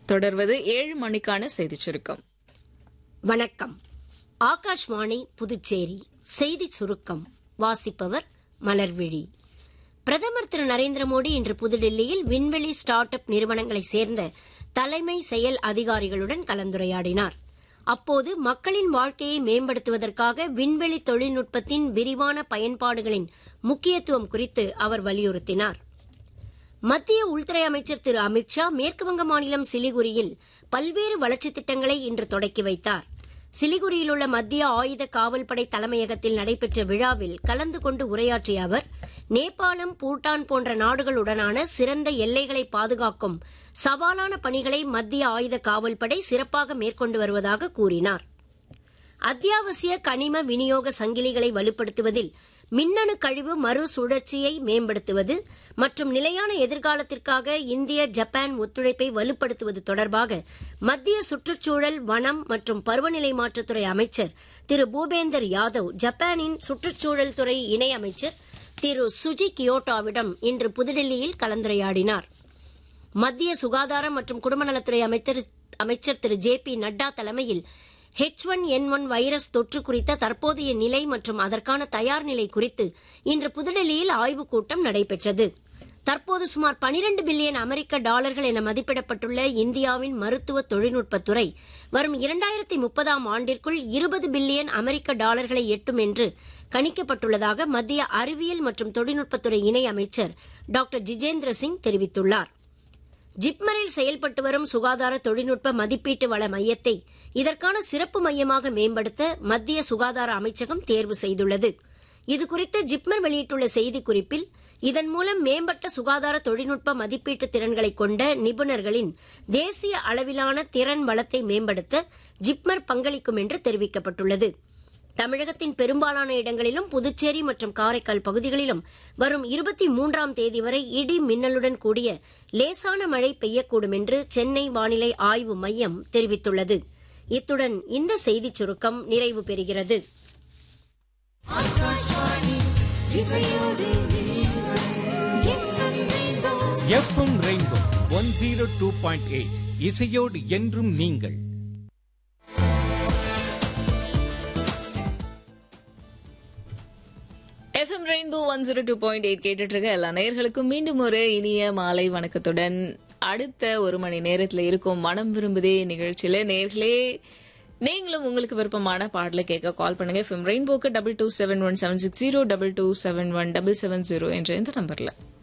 தொடர்வது ஏழு மணிக்கான செய்திச் சுருக்கம் வணக்கம் ஆகாஷ்வாணி புதுச்சேரி செய்தி சுருக்கம் வாசிப்பவர் மலர்விழி பிரதமர் திரு நரேந்திர மோடி இன்று புதுடில்லியில் விண்வெளி ஸ்டார்ட் அப் நிறுவனங்களைச் சேர்ந்த தலைமை செயல் அதிகாரிகளுடன் கலந்துரையாடினார் அப்போது மக்களின் வாழ்க்கையை மேம்படுத்துவதற்காக விண்வெளி தொழில்நுட்பத்தின் விரிவான பயன்பாடுகளின் முக்கியத்துவம் குறித்து அவர் வலியுறுத்தினார் மத்திய உள்துறை அமைச்சர் திரு அமித் ஷா மேற்குவங்க மாநிலம் சிலிகுரியில் பல்வேறு வளர்ச்சித் திட்டங்களை இன்று தொடக்கி வைத்தார் சிலிகுரியில் உள்ள மத்திய ஆயுத காவல்படை தலைமையகத்தில் நடைபெற்ற விழாவில் கலந்து கொண்டு உரையாற்றிய அவர் நேபாளம் பூட்டான் போன்ற நாடுகளுடனான சிறந்த எல்லைகளை பாதுகாக்கும் சவாலான பணிகளை மத்திய ஆயுத காவல்படை சிறப்பாக மேற்கொண்டு வருவதாக கூறினார் அத்தியாவசிய கனிம விநியோக சங்கிலிகளை வலுப்படுத்துவதில் மின்னணு கழிவு மறுசுழற்சியை மேம்படுத்துவது மற்றும் நிலையான எதிர்காலத்திற்காக இந்திய ஜப்பான் ஒத்துழைப்பை வலுப்படுத்துவது தொடர்பாக மத்திய சுற்றுச்சூழல் வனம் மற்றும் பருவநிலை மாற்றத்துறை அமைச்சர் திரு பூபேந்தர் யாதவ் ஜப்பானின் சுற்றுச்சூழல் துறை இணை அமைச்சர் திரு சுஜி கியோட்டோவிடம் இன்று புதுடில்லியில் கலந்துரையாடினார் மத்திய சுகாதாரம் மற்றும் குடும்பநலத்துறை அமைச்சர் அமைச்சர் திரு ஜே பி நட்டா தலைமையில் H one N one virus தொற்று குறித்த தற்போதைய நிலை மற்றும் அதற்கான தயார் நிலை குறித்து இன்று புதுடெல்லியில் ஆய்வுக் கூட்டம் நடைபெற்றது தற்போது சுமார் 12 பில்லியன் அமெரிக்க டாலர்கள் என மதிப்பிடப்பட்டுள்ள இந்தியாவின் மருத்துவ தொழில்நுட்பத்துறை வரும் இரண்டாயிரத்தி முப்பதாம் ஆண்டிற்குள் இருபது பில்லியன் அமெரிக்க டாலர்களை எட்டும் என்று கணிக்கப்பட்டுள்ளதாக மத்திய அறிவியல் மற்றும் தொழில்நுட்பத்துறை இணை அமைச்சர் டாக்டர் ஜிதேந்திர சிங் தெரிவித்துள்ளார் ஜிப்மரில் செயல்பட்டு வரும் சுகாதார தொழில்நுட்ப மதிப்பீட்டு வள மையத்தை இதற்கான சிறப்பு மையமாக மேம்படுத்த மத்திய சுகாதார அமைச்சகம் தேர்வு செய்துள்ளது இதுகுறித்து ஜிப்மர் வெளியிட்டுள்ள செய்திக்குறிப்பில் இதன் மூலம் மேம்பட்ட சுகாதார தொழில்நுட்ப மதிப்பீட்டு திறன்களை கொண்ட நிபுணர்களின் தேசிய அளவிலான திறன் வளத்தை மேம்படுத்த ஜிப்மர் பங்களிக்கும் என்று தெரிவிக்கப்பட்டுள்ளது தமிழகத்தின் பெரும்பாலான இடங்களிலும் புதுச்சேரி மற்றும் காரைக்கால் பகுதிகளிலும் வரும் இருபத்தி மூன்றாம் தேதி வரை இடி மின்னலுடன் கூடிய லேசான மழை பெய்யக்கூடும் என்று சென்னை வானிலை ஆய்வு மையம் தெரிவித்துள்ளது இத்துடன் இந்த செய்திச் சுருக்கம் நிறைவு பெறுகிறது FM Rainbow one zero two point eight இசையோடு என்றும் நீங்கள் FM Rainbow one zero two point eight கேட்டுட்டு இருக்க எல்லா நேயர்களுக்கும் மீண்டும் ஒரு இனிய மாலை வணக்கத்துடன் அடுத்த ஒரு மணி நேரத்துல இருக்கும் மனம் விரும்புதே நிகழ்ச்சியில நேர்களே நீங்களும் உங்களுக்கு விருப்பமான பாடலை கேட்க கால் பண்ணுங்க எஃப்எம் ரெயின்போக்கு double two seven one seven six zero double two seven one double seven zero என்ற இந்த நம்பர்ல